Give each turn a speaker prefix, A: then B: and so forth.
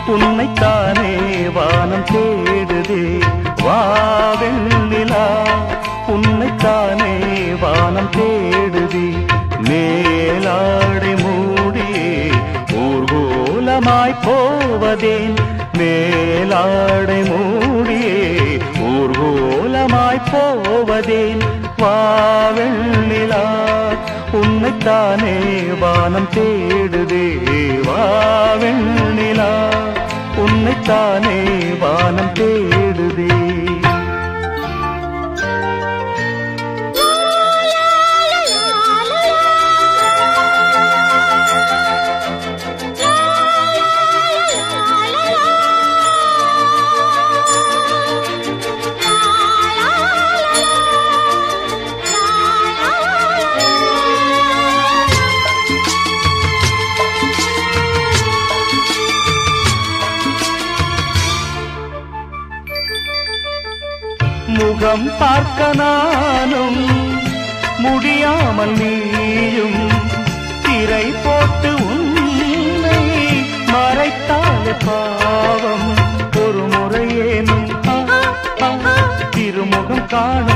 A: உன்னைத்தானே வானம் தேடுதே வாவெண்ணிலா உன்னைத்தானே வானம் தேடுதே மேலாடை மூடியே ஊர்கோலமாய் போவதேன் மேலாடை மூடியே ஊர்கோலமாய் போவதேன் வாவெண்ணிலா உன்னைத்தானே வானம் தேடுதே வாவெண்ணிலா உன்னைத்தானே வானம் தேடுதே முகம் பார்க்க நானும் முடியாமல் நீயும் திரை போட்டு உன்னை மறைத்தாலே பாவம் ஒரு முறையேனும் ஆ, ஆ, திருமுகம் காண